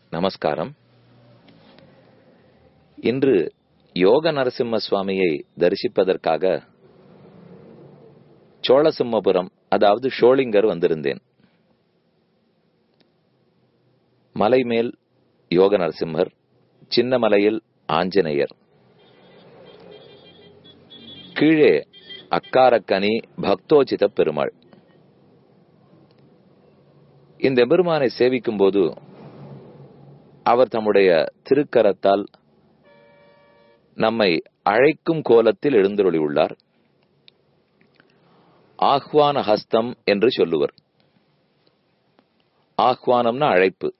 நமஸ்காரம் இன்று யோக நரசிம்ம சுவாமியை தரிசிப்பதற்காக சோழசிம்மபுரம் அதாவது ஷோலிங்கர் வந்திருந்தேன் மலை மேல் யோக நரசிம்மர் சின்ன மலையில் ஆஞ்சநேயர் கீழே அக்காரக்கனி பக்தோச்சித பெருமாள் இந்த பெருமானை சேவிக்கும் போது அவர் தம்முடைய திருக்கரத்தால் நம்மை அழைக்கும் கோலத்தில் எழுந்தருளி உள்ளார் ஆஹ்வான ஹஸ்தம் என்று சொல்லுவர் ஆஹ்வானம்னா அழைப்பு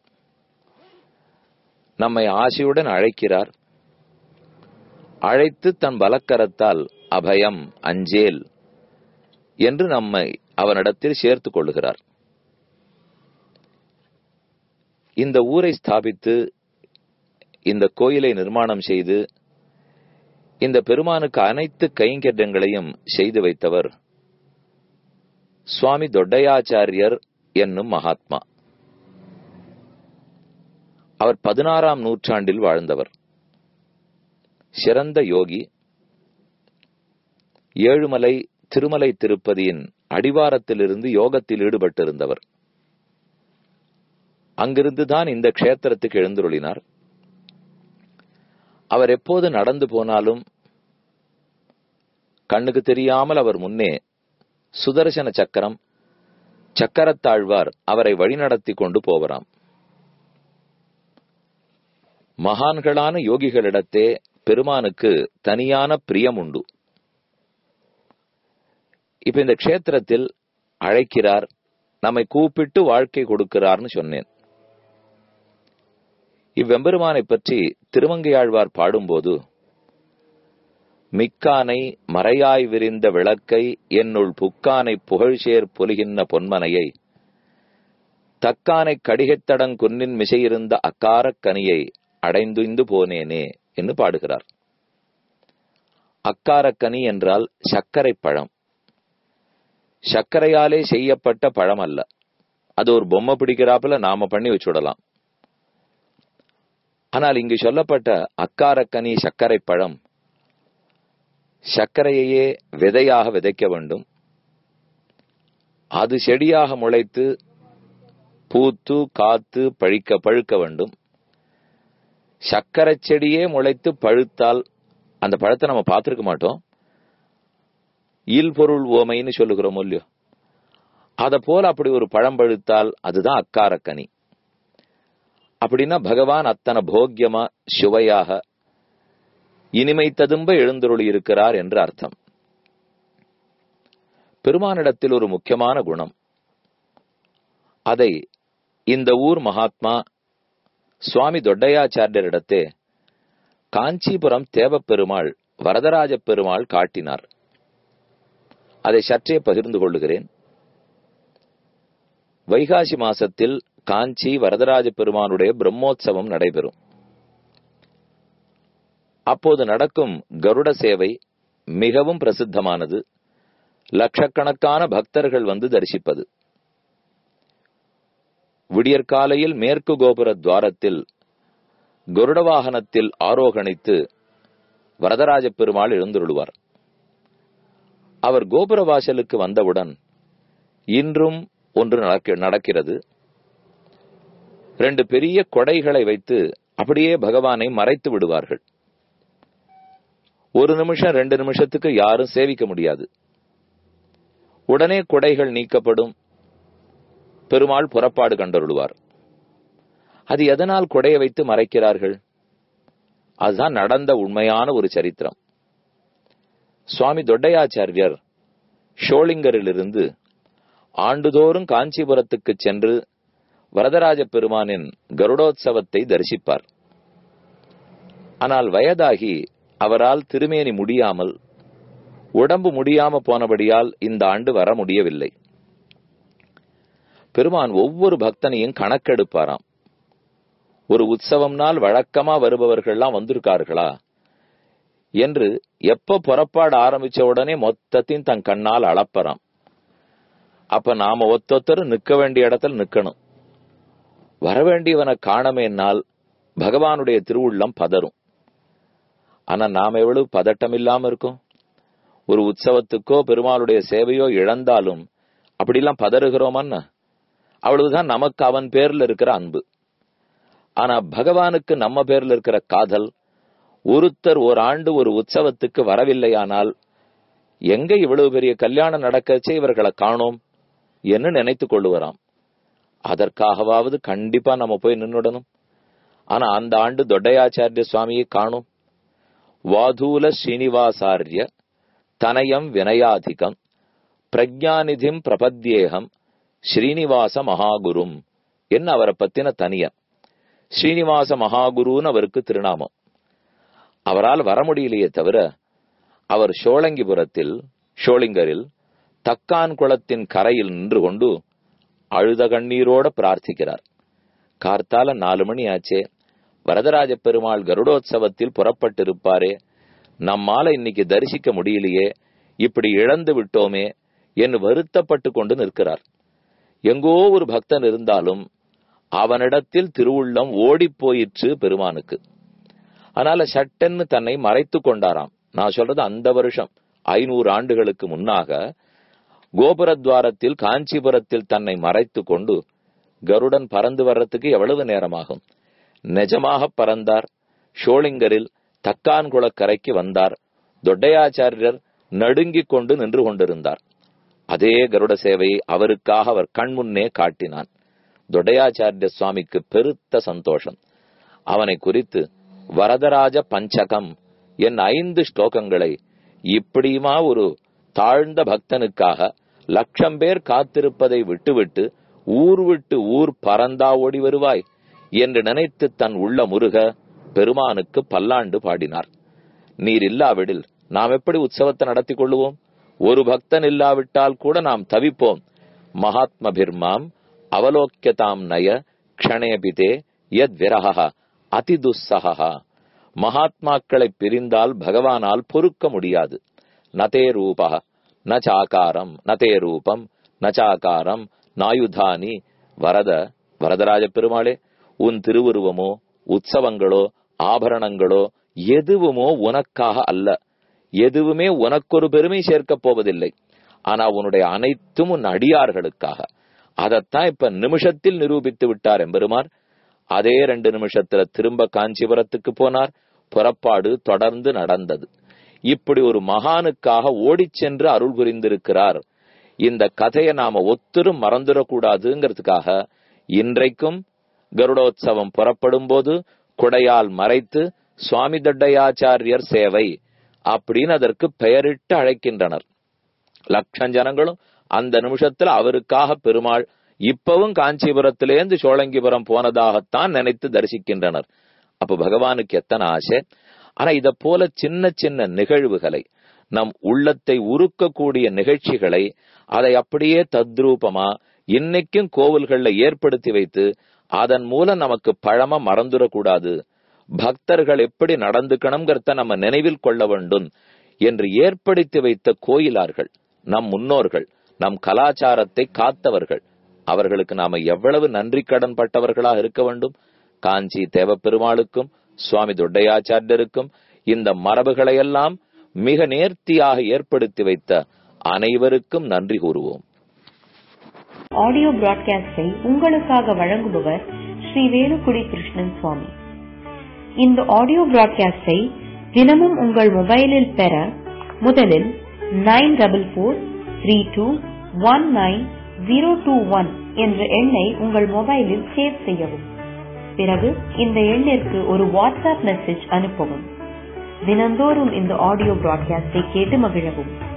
நம்மை ஆசையுடன் அழைக்கிறார் அழைத்து தன் பலக்கரத்தால் அபயம் அஞ்சேல் என்று நம்மை அவனிடத்தில் சேர்த்துக் கொள்ளுகிறார் இந்த ஊரை ஸ்தாபித்து இந்த கோயிலை நிர்மாணம் செய்து இந்த பெருமானுக்கு அனைத்து கைங்கரியங்களையும் செய்து வைத்தவர் சுவாமி தொட்டையாச்சாரியர் என்னும் மகாத்மா அவர் பதினாறாம் நூற்றாண்டில் வாழ்ந்தவர் சிறந்த யோகி ஏழுமலை திருமலை திருப்பதியின் அடிவாரத்திலிருந்து யோகத்தில் ஈடுபட்டிருந்தவர் அங்கிருந்துதான் இந்த க்ஷேத்திரத்துக்கு எழுந்துருளினார் அவர் எப்போது நடந்து போனாலும் கண்ணுக்கு தெரியாமல் அவர் முன்னே சுதர்சன சக்கரம் சக்கரத்தாழ்வார் அவரை வழிநடத்தி கொண்டு போவராம் மகான்களான யோகிகளிடத்தே பெருமானுக்கு தனியான பிரியம் உண்டு இப்ப இந்த க்ஷேத்திரத்தில் அழைக்கிறார் நம்மை கூப்பிட்டு வாழ்க்கை கொடுக்கிறார்னு சொன்னேன் இவ்வெம்பெருமானை பற்றி திருமங்கையாழ்வார் பாடும்போது மிக்கானை மறையாய் விரிந்த விளக்கை என்னுள் புக்கானை புகழ்சேர் பொலிகின்ற பொன்மனையை தக்கானை கடிகைத்தடங் குன்னின் மிசையிருந்த அக்காரக் கனியை அடைந்துய்ந்து போனேனே என்று பாடுகிறார் அக்காரக்கனி என்றால் சர்க்கரை பழம் சர்க்கரையாலே செய்யப்பட்ட பழம் அல்ல அது ஒரு பொம்மை பிடிக்கிறாப்புல நாம பண்ணி வச்சுடலாம் ஆனால் இங்கு சொல்லப்பட்ட அக்காரக்கனி சர்க்கரை பழம் சர்க்கரையையே விதையாக விதைக்க வேண்டும் அது செடியாக முளைத்து பூத்து காத்து பழிக்க பழுக்க வேண்டும் சர்க்கரை செடியே முளைத்து பழுத்தால் அந்த பழத்தை நம்ம பார்த்திருக்க மாட்டோம் ஈல் பொருள் ஓமைன்னு சொல்லுகிறோம் இல்லையோ அத போல அப்படி ஒரு பழம் பழுத்தால் அதுதான் அக்காரக்கனி அப்படின்னா பகவான் அத்தனை போக்கியமா சுவையாக இனிமை ததும்ப எழுந்தருளி இருக்கிறார் என்று அர்த்தம் பெருமானிடத்தில் ஒரு முக்கியமான குணம் அதை இந்த ஊர் மகாத்மா சுவாமி தொட்டையாச்சாரியரிடத்தே காஞ்சிபுரம் தேவப்பெருமாள் வரதராஜ பெருமாள் காட்டினார் அதை சற்றே பகிர்ந்து கொள்ளுகிறேன் வைகாசி மாசத்தில் காஞ்சி வரதராஜ பெருமானுடைய பிரம்மோற்சவம் நடைபெறும் அப்போது நடக்கும் கருட சேவை மிகவும் பிரசித்தமானது லட்சக்கணக்கான பக்தர்கள் வந்து தரிசிப்பது விடியற்காலையில் மேற்கு கோபுர துவாரத்தில் கருட வாகனத்தில் ஆரோகணித்து வரதராஜ பெருமாள் எழுந்துருளுவார் அவர் கோபுர வாசலுக்கு வந்தவுடன் இன்றும் ஒன்று நடக்கிறது ரெண்டு பெரிய கொடைகளை வைத்து அப்படியே பகவானை மறைத்து விடுவார்கள் ஒரு நிமிஷம் ரெண்டு நிமிஷத்துக்கு யாரும் சேவிக்க முடியாது உடனே கொடைகள் நீக்கப்படும் பெருமாள் புறப்பாடு கண்டருள்வார் அது எதனால் கொடையை வைத்து மறைக்கிறார்கள் அதுதான் நடந்த உண்மையான ஒரு சரித்திரம் சுவாமி தொட்டையாச்சாரியர் ஷோலிங்கரிலிருந்து ஆண்டுதோறும் காஞ்சிபுரத்துக்கு சென்று வரதராஜ பெருமானின் கருடோத்சவத்தை தரிசிப்பார் ஆனால் வயதாகி அவரால் திருமேனி முடியாமல் உடம்பு முடியாம போனபடியால் இந்த ஆண்டு வர முடியவில்லை பெருமான் ஒவ்வொரு பக்தனையும் கணக்கெடுப்பாராம் ஒரு உற்சவம்னால் வழக்கமா வருபவர்கள்லாம் வந்திருக்கார்களா என்று எப்ப புறப்பாடு ஆரம்பிச்ச உடனே மொத்தத்தையும் தன் கண்ணால் அளப்பறாம் அப்ப நாம ஒத்தொத்தரும் நிக்க வேண்டிய இடத்துல நிக்கணும் வரவேண்டியவனை காணமேனால் பகவானுடைய திருவுள்ளம் பதறும் ஆனா நாம எவ்வளவு பதட்டம் இல்லாம இருக்கோம் ஒரு உற்சவத்துக்கோ பெருமாளுடைய சேவையோ இழந்தாலும் அப்படிலாம் பதறுகிறோமன்னா அவ்வளவுதான் நமக்கு அவன் பேர்ல இருக்கிற அன்பு ஆனா பகவானுக்கு நம்ம பேர்ல இருக்கிற காதல் ஒருத்தர் ஒரு ஆண்டு ஒரு உற்சவத்துக்கு வரவில்லையானால் எங்க இவ்வளவு பெரிய கல்யாணம் நடக்கச்சே இவர்களை காணோம் என்று நினைத்துக் கொள்ளுவராம் அதற்காகவாவது கண்டிப்பா நம்ம போய் நின்னுடணும் ஆனா அந்த ஆண்டு தொட்டையாச்சாரிய சுவாமியை காணும் வாதூல ஸ்ரீனிவாசாரிய தனயம் வினயாதிகம் பிரஜாநிதிம் பிரபத்யேகம் ஸ்ரீனிவாச மகாகுரும் என்ன அவரை பத்தின தனிய ஸ்ரீனிவாச மகாகுருன்னு அவருக்கு திருநாமம் அவரால் வர முடியலையே தவிர அவர் சோழங்கிபுரத்தில் ஷோளிங்கரில் தக்கான் குளத்தின் கரையில் நின்று கொண்டு அழுத கண்ணீரோட பிரார்த்திக்கிறார் கார்த்தால நாலு மணி ஆச்சே வரதராஜ பெருமாள் கருடோத்சவத்தில் புறப்பட்டிருப்பாரே நம்மால இன்னைக்கு தரிசிக்க முடியலையே இப்படி இழந்து விட்டோமே என்று வருத்தப்பட்டு கொண்டு நிற்கிறார் எங்கோ ஒரு பக்தன் இருந்தாலும் அவனிடத்தில் திருவுள்ளம் ஓடிப் போயிற்று பெருமானுக்கு அதனால சட்டென்னு தன்னை மறைத்து கொண்டாராம் நான் சொல்றது அந்த வருஷம் ஐநூறு ஆண்டுகளுக்கு முன்னாக கோபுரத்வாரத்தில் காஞ்சிபுரத்தில் தன்னை மறைத்து கொண்டு கருடன் பறந்து வர்றதுக்கு எவ்வளவு நேரமாகும் நிஜமாக பறந்தார் ஷோளிங்கரில் தக்கான்குளக்கரைக்கு வந்தார் தொட்டையாச்சாரியர் நடுங்கிக் கொண்டு நின்று கொண்டிருந்தார் அதே கருட சேவையை அவருக்காக அவர் கண்முன்னே காட்டினான் தொட்டையாச்சாரிய சுவாமிக்கு பெருத்த சந்தோஷம் அவனை குறித்து வரதராஜ பஞ்சகம் என் ஐந்து ஸ்லோகங்களை இப்படியுமா ஒரு தாழ்ந்த பக்தனுக்காக லட்சம் பேர் காத்திருப்பதை விட்டுவிட்டு ஊர் விட்டு ஊர் பறந்தா ஓடி வருவாய் என்று நினைத்து தன் உள்ள முருக பெருமானுக்கு பல்லாண்டு பாடினார் நீர் இல்லாவிடில் நாம் எப்படி உற்சவத்தை நடத்தி கொள்ளுவோம் ஒரு பக்தன் இல்லாவிட்டால் கூட நாம் தவிப்போம் மகாத்மபிர்மாம் அவலோக்கியதாம் நய க்ஷணேபிதே யத் விரஹா அதிதுஸ்ஸகா மகாத்மாக்களை பிரிந்தால் பகவானால் பொறுக்க முடியாது நதே ரூபா ந சாகாரம் நதே ரூபம் ந சாகாரம் நாயுதானி வரத வரதராஜ பெருமாளே உன் திருவுருவமோ உற்சவங்களோ ஆபரணங்களோ எதுவுமோ உனக்காக அல்ல எதுவுமே உனக்கொரு பெருமை சேர்க்கப் போவதில்லை ஆனா உன்னுடைய அனைத்தும் உன் அடியார்களுக்காக அதைத்தான் இப்ப நிமிஷத்தில் நிரூபித்து விட்டார் எம்பெருமார் அதே ரெண்டு நிமிஷத்துல திரும்ப காஞ்சிபுரத்துக்கு போனார் புறப்பாடு தொடர்ந்து நடந்தது இப்படி ஒரு மகானுக்காக ஓடிச் சென்று அருள் புரிந்திருக்கிறார் இந்த கதையை நாம ஒத்தரும் மறந்துடக்கூடாதுங்கிறதுக்காக இன்றைக்கும் கருடோத்சவம் புறப்படும் போது குடையால் மறைத்து சுவாமி தட்டையாச்சாரியர் சேவை அப்படின்னு அதற்கு பெயரிட்டு அழைக்கின்றனர் லட்சம் ஜனங்களும் அந்த நிமிஷத்துல அவருக்காக பெருமாள் இப்பவும் காஞ்சிபுரத்திலேருந்து சோழங்கிபுரம் போனதாகத்தான் நினைத்து தரிசிக்கின்றனர் அப்ப பகவானுக்கு எத்தனை ஆசை ஆனா இத போல சின்ன சின்ன நிகழ்வுகளை நம் உள்ளத்தை உருக்கக்கூடிய நிகழ்ச்சிகளை அதை அப்படியே தத்ரூபமா இன்னைக்கும் கோவில்கள்ல ஏற்படுத்தி வைத்து அதன் மூலம் நமக்கு பழமா மறந்துடக்கூடாது பக்தர்கள் எப்படி நடந்துக்கணுங்கிறத நம்ம நினைவில் கொள்ள வேண்டும் என்று ஏற்படுத்தி வைத்த கோயிலார்கள் நம் முன்னோர்கள் நம் கலாச்சாரத்தை காத்தவர்கள் அவர்களுக்கு நாம எவ்வளவு நன்றி கடன் பட்டவர்களாக இருக்க வேண்டும் காஞ்சி தேவப்பெருமாளுக்கும் சுவாமி தொட்டையாச்சாரியருக்கும் இந்த மரபுகளையெல்லாம் மிக நேர்த்தியாக ஏற்படுத்தி வைத்த அனைவருக்கும் நன்றி கூறுவோம் ஆடியோ பிராட்காஸ்டை உங்களுக்காக வழங்குபவர் ஸ்ரீ வேலுக்குடி கிருஷ்ணன் சுவாமி இந்த ஆடியோ பிராட்காஸ்டை தினமும் உங்கள் மொபைலில் பெற முதலில் nine double four three two one nine zero two one என்ற எண்ணை உங்கள் மொபைலில் சேவ் செய்யவும் பிறகு இந்த எண்ணிற்கு ஒரு வாட்ஸ்அப் மெசேஜ் அனுப்பவும் தினந்தோறும் இந்த ஆடியோ பிராட்காஸ்டை கேட்டு மகிழவும்